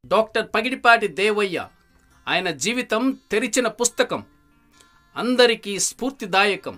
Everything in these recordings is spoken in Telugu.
డాక్టర్ పగిడిపాటి దేవయ్య ఆయన జీవితం తెరిచిన పుస్తకం అందరికీ స్ఫూర్తిదాయకం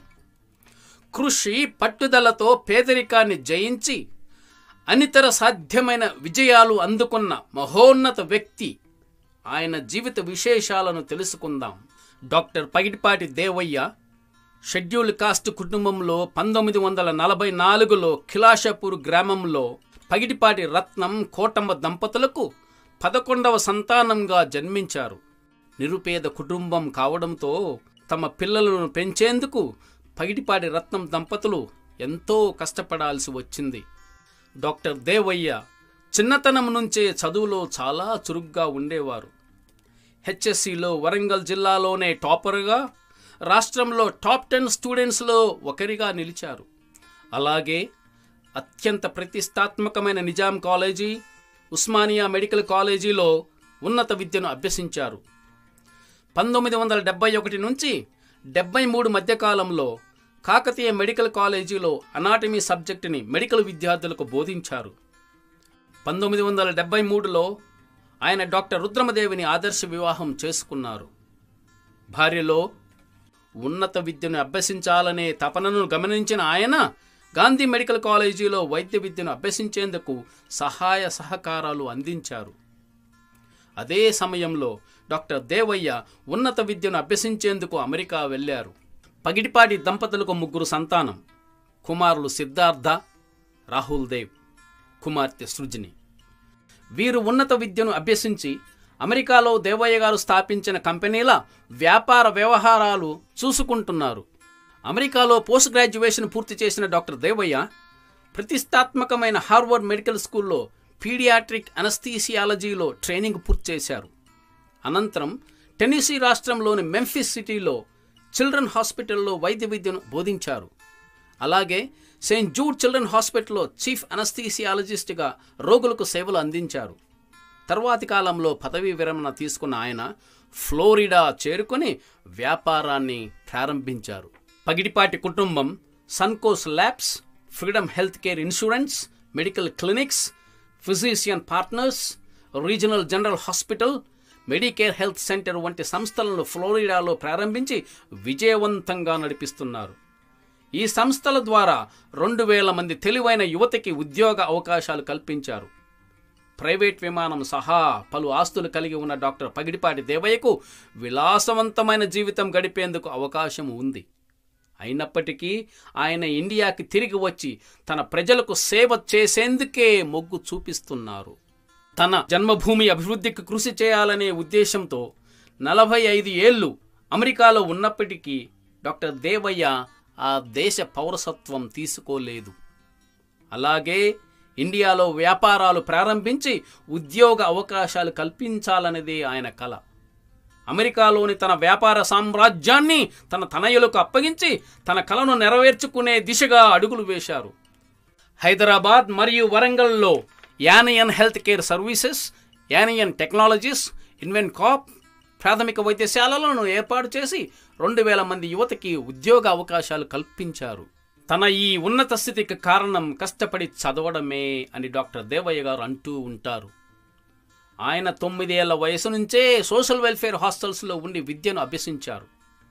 కృషి పట్టుదలతో పేదరికాన్ని జయించి అనితర సాధ్యమైన విజయాలు అందుకున్న మహోన్నత వ్యక్తి ఆయన జీవిత విశేషాలను తెలుసుకుందాం doctor Pagidipati Devaiah schedule caste కుటుంబంలో పంతొమ్మిది వందల నలభై నాలుగులో ఖిలాషపూర్ గ్రామంలో పగిడిపాటి రత్నం కోటమ్మ దంపతులకు పదకొండవ సంతానంగా జన్మించారు నిరుపేద కుటుంబం కావడంతో తమ పిల్లలను పెంచేందుకు పగిడిపాటి రత్నం దంపతులు ఎంతో కష్టపడాల్సి వచ్చింది డాక్టర్ దేవయ్య చిన్నతనం నుంచే చదువులో చాలా చురుగ్గా ఉండేవారు హెచ్ఎస్సిలో వరంగల్ జిల్లాలోనే టాపర్గా రాష్ట్రంలో టాప్ టెన్ స్టూడెంట్స్లో ఒకరిగా నిలిచారు అలాగే అత్యంత ప్రతిష్టాత్మకమైన నిజాం కాలేజీ ఉస్మానియా మెడికల్ కాలేజీలో ఉన్నత విద్యను అభ్యసించారు పంతొమ్మిది వందల డెబ్బై ఒకటి నుంచి డెబ్బై మూడు మధ్యకాలంలో కాకతీయ మెడికల్ కాలేజీలో అనాటమీ సబ్జెక్టుని మెడికల్ విద్యార్థులకు బోధించారు పంతొమ్మిది వందల డెబ్బై మూడులో ఆయన డాక్టర్ రుద్రమదేవిని ఆదర్శ వివాహం చేసుకున్నారు భార్యలో ఉన్నత విద్యను అభ్యసించాలనే తపనను గమనించిన ఆయన గాంధీ మెడికల్ కాలేజీలో వైద్య విద్యను అభ్యసించేందుకు సహాయ సహకారాలు అందించారు అదే సమయంలో డాక్టర్ దేవయ్య ఉన్నత విద్యను అభ్యసించేందుకు అమెరికా వెళ్ళారు పగిడిపాటి దంపతులకు ముగ్గురు సంతానం కుమారులు సిద్ధార్థ రాహుల్ దేవ్ కుమార్తె సృజని వీరు ఉన్నత విద్యను అభ్యసించి అమెరికాలో దేవయ్య గారు స్థాపించిన కంపెనీల వ్యాపార వ్యవహారాలు చూసుకుంటున్నారు అమెరికాలో పోస్ట్ గ్రాడ్యుయేషన్ పూర్తి చేసిన డాక్టర్ దేవయ్య ప్రతిష్టాత్మకమైన హార్వర్డ్ మెడికల్ స్కూల్లో పీడియాట్రిక్ అనస్థీసియాలజీలో ట్రైనింగ్ పూర్తి చేశారు అనంతరం టెన్నిసీ రాష్ట్రంలోని మెంఫిస్ సిటీలో చిల్డ్రన్ హాస్పిటల్లో వైద్య విద్యను బోధించారు అలాగే సెయింట్ జూడ్ చిల్డ్రన్ హాస్పిటల్లో చీఫ్ అనస్థీసియాలజిస్ట్గా రోగులకు సేవలు అందించారు తర్వాతి కాలంలో పదవీ విరమణ తీసుకున్న ఆయన ఫ్లోరిడా చేరుకొని వ్యాపారాన్ని ప్రారంభించారు పగిడిపాటి కుటుంబం Suncoast labs freedom health care insurance medical clinics physician partners regional general hospital medicare health centre వంటి సంస్థలను ఫ్లోరిడాలో ప్రారంభించి విజయవంతంగా నడిపిస్తున్నారు ఈ సంస్థల ద్వారా రెండు వేల మంది తెలివైన యువతకి ఉద్యోగ అవకాశాలు కల్పించారు ప్రైవేట్ విమానం సహా పలు ఆస్తులు కలిగి ఉన్న డాక్టర్ పగిడిపాటి దేవయ్యకు విలాసవంతమైన జీవితం గడిపేందుకు అవకాశం ఉంది అయినప్పటికీ ఆయన ఇండియాకి తిరిగి వచ్చి తన ప్రజలకు సేవ చేసేందుకే మొగ్గు చూపిస్తున్నారు తన జన్మభూమి అభివృద్ధికి కృషి చేయాలనే ఉద్దేశంతో నలభై ఐదు ఏళ్ళు అమెరికాలో ఉన్నప్పటికీ డాక్టర్ దేవయ్య ఆ దేశ పౌరసత్వం తీసుకోలేదు అలాగే ఇండియాలో వ్యాపారాలు ప్రారంభించి ఉద్యోగ అవకాశాలు కల్పించాలనేదే ఆయన కల అమెరికాలోని తన వ్యాపార సామ్రాజ్యాన్ని తన తనయులకు అప్పగించి తన కలను నెరవేర్చుకునే దిశగా అడుగులు వేశారు హైదరాబాద్ మరియు వరంగల్లో యానియన్ హెల్త్ కేర్ సర్వీసెస్ యానియన్ టెక్నాలజీస్ ఇన్వెన్ కాప్ ప్రాథమిక వైద్యశాలలను ఏర్పాటు చేసి రెండు వేల మంది యువతకి ఉద్యోగ అవకాశాలు కల్పించారు తన ఈ ఉన్నత స్థితికి కారణం కష్టపడి చదవడమే అని డాక్టర్ దేవయ్య గారు అంటూ ఉంటారు ఆయన తొమ్మిదేళ్ల వయసు నుంచే సోషల్ వెల్ఫేర్ హాస్టల్స్లో ఉండి విద్యను అభ్యసించారు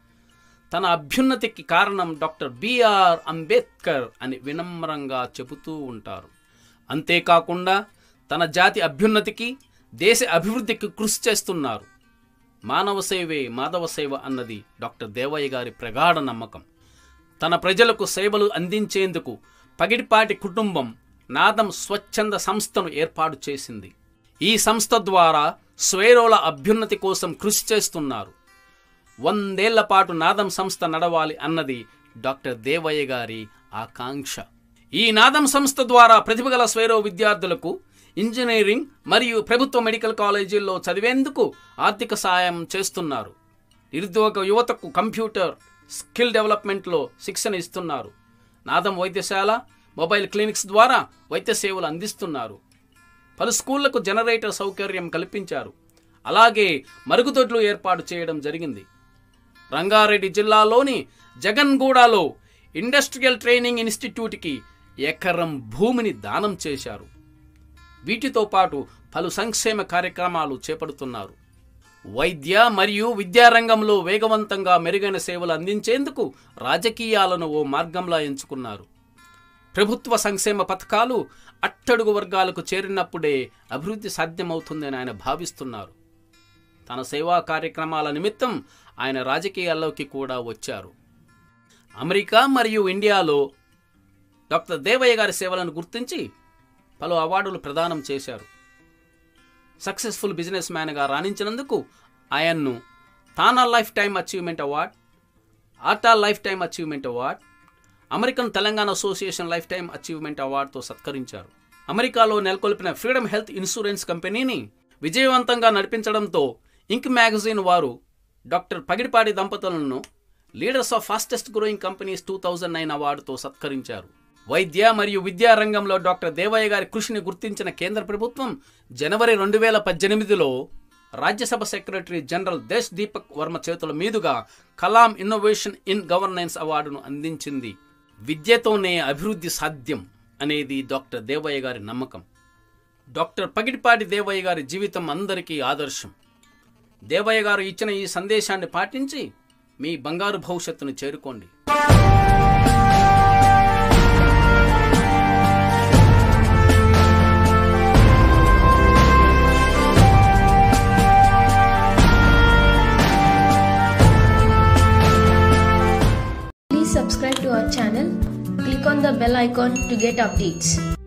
తన అభ్యున్నతికి కారణం డాక్టర్ బిఆర్ అంబేద్కర్ అని వినమ్రంగా చెబుతూ ఉంటారు అంతేకాకుండా తన జాతి అభ్యున్నతికి దేశ అభివృద్ధికి కృషి చేస్తున్నారు మానవ సేవే మాధవ సేవ అన్నది డాక్టర్ దేవయ్య గారి ప్రగాఢ నమ్మకం తన ప్రజలకు సేవలు అందించేందుకు పగిడిపాటి కుటుంబం నాదం స్వచ్ఛంద సంస్థను ఏర్పాటు చేసింది ఈ సంస్థ ద్వారా స్వేరోల అభ్యున్నతి కోసం కృషి చేస్తున్నారు వందేళ్ల పాటు నాదం సంస్థ నడవాలి అన్నది డాక్టర్ దేవయ్య గారి ఆకాంక్ష ఈ నాదం సంస్థ ద్వారా ప్రతిభగల స్వేరో విద్యార్థులకు ఇంజనీరింగ్ మరియు ప్రభుత్వ మెడికల్ కాలేజీల్లో చదివేందుకు ఆర్థిక సాయం చేస్తున్నారు నిరుద్యోగ యువతకు కంప్యూటర్ స్కిల్ డెవలప్మెంట్లో శిక్షణ ఇస్తున్నారు నాదం వైద్యశాల మొబైల్ క్లినిక్స్ ద్వారా వైద్య సేవలు అందిస్తున్నారు పలు స్కూళ్లకు జనరేటర్ సౌకర్యం కల్పించారు అలాగే మరుగుదొడ్లు ఏర్పాటు చేయడం జరిగింది రంగారెడ్డి జిల్లాలోని జగన్గూడలో ఇండస్ట్రియల్ ట్రైనింగ్ ఇన్స్టిట్యూట్కి ఎకరం భూమిని దానం చేశారు వీటితో పాటు పలు సంక్షేమ కార్యక్రమాలు చేపడుతున్నారు వైద్య మరియు విద్యా రంగంలో వేగవంతంగా మెరుగైన సేవలు అందించేందుకు రాజకీయాలను ఓ మార్గంలా ఎంచుకున్నారు ప్రభుత్వ సంక్షేమ పథకాలు అట్టడుగు వర్గాలకు చేరినప్పుడే అభివృద్ధి సాధ్యమవుతుందని ఆయన భావిస్తున్నారు తన సేవా కార్యక్రమాల నిమిత్తం ఆయన రాజకీయాల్లోకి కూడా వచ్చారు అమెరికా మరియు ఇండియాలో డాక్టర్ దేవయ్య గారి సేవలను గుర్తించి పలు అవార్డులు ప్రదానం చేశారు సక్సెస్ఫుల్ బిజినెస్ మ్యాన్గా రాణించినందుకు ఆయన్ను TANA lifetime achievement award ATA lifetime achievement award American Telangana association lifetime achievement అవార్డుతో సత్కరించారు అమెరికాలో నెలకొల్పిన ఫ్రీడమ్ హెల్త్ ఇన్సూరెన్స్ కంపెనీని విజయవంతంగా నడిపించడంతో ఇంక్ మ్యాగజైన్ వారు డాక్టర్ పగిడిపాడి దంపతులను leaders of fastest growing companies two thousand nine అవార్డుతో సత్కరించారు వైద్య మరియు విద్యా రంగంలో డాక్టర్ దేవయ్య గారి కృషిని గుర్తించిన కేంద్ర ప్రభుత్వం జనవరి రెండు వేల పద్దెనిమిదిలో రాజ్యసభ సెక్రటరీ జనరల్ దేశ్ దీపక్ వర్మ చేతుల మీదుగా కలాం ఇన్నోవేషన్ ఇన్ గవర్నెన్స్ అవార్డును అందించింది విద్యతోనే అభివృద్ధి సాధ్యం అనేది డాక్టర్ దేవయ్య గారి నమ్మకం డాక్టర్ పగిడిపాటి దేవయ్య గారి జీవితం అందరికీ ఆదర్శం దేవయ్య గారు ఇచ్చిన ఈ సందేశాన్ని పాటించి మీ బంగారు భవిష్యత్తును చేరుకోండి Please subscribe to our channel. Click on the bell icon to get updates.